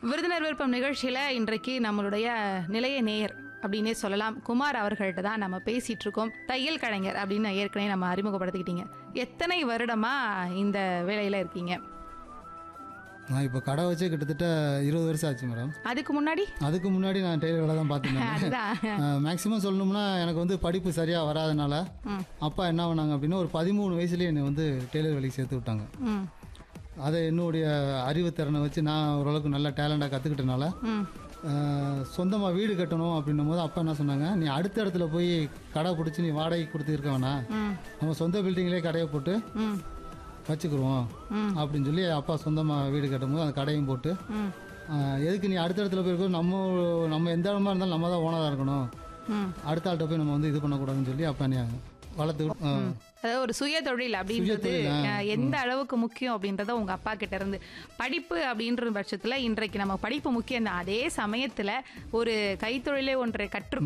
விருந்தினர் விருப்பம் நிகழ்ச்சியில இன்றைக்கு நம்மளுடைய நிலைய நேயர் அப்படின்னே சொல்லலாம் குமார் அவர்கள்ட்ட தான் நம்ம பேசிட்டு இருக்கோம் தையல் கலைஞர் அப்படின்னு ஏற்கனவே நம்ம அறிமுகப்படுத்திக்கிட்டீங்க எத்தனை வருடமா இந்த வேலையில இருக்கீங்க நான் இப்போ கடை வச்சே கிட்டத்தட்ட இருபது வருஷம் ஆச்சு மேடம் அதுக்கு முன்னாடி அதுக்கு முன்னாடி நான் டெய்லர் வேலை தான் பார்த்துருந்தேன் அதுதான் மேக்ஸிமம் சொல்லணும்னா எனக்கு வந்து படிப்பு சரியாக வராதனால ம். அப்பா என்ன பண்ணாங்க அப்படின்னா ஒரு பதிமூணு வயசுலேயே என்னை வந்து டெய்லர் வேலைக்கு சேர்த்து விட்டாங்க ம் அதை என்னுடைய அறிவுத்திறனை வச்சு நான் ஓரளவுக்கு நல்ல டேலண்டாக கற்றுக்கிட்டனால ம் சொந்தமாக வீடு கட்டணும் அப்படின்னும் போது அப்பா என்ன சொன்னாங்க நீ அடுத்த இடத்துல போய் கடை பிடிச்சி நீ வாடகை கொடுத்து இருக்க வேணாம் ம் நம்ம சொந்த பில்டிங்லேயே கடையை போட்டு ம் வச்சுக்கிருவோம் ம். அப்படின்னு சொல்லி அப்பா சொந்தமாக வீடு கட்டும்போது அந்த கடையும் போட்டு ம் ஆஹ், எதுக்கு நீ அடுத்த இடத்துல போய் இருக்கோ நம்ம நம்ம எந்த இடமா இருந்தாலும் நம்ம தான் ஓனராக இருக்கணும் ம் அடுத்த ஆள்கிட்ட போய் நம்ம வந்து இது பண்ணக்கூடாதுன்னு சொல்லி அப்பா நீ வளர்த்து விட்டு- ஆஹ், அதாவது ஒரு சுய தொழில் அப்படின்றது சுய தொழில், ஆ. அஹ், எந்த அளவுக்கு முக்கியம் அப்படின்றத உங்க அப்பா கிட்ட இருந்து படிப்பு அப்படின்ற பட்சத்துல இன்றைக்கு நம்ம படிப்பு முக்கியம் தான் அதே சமயத்துல ஒரு கைத்தொழிலே ஒன்றை கற்று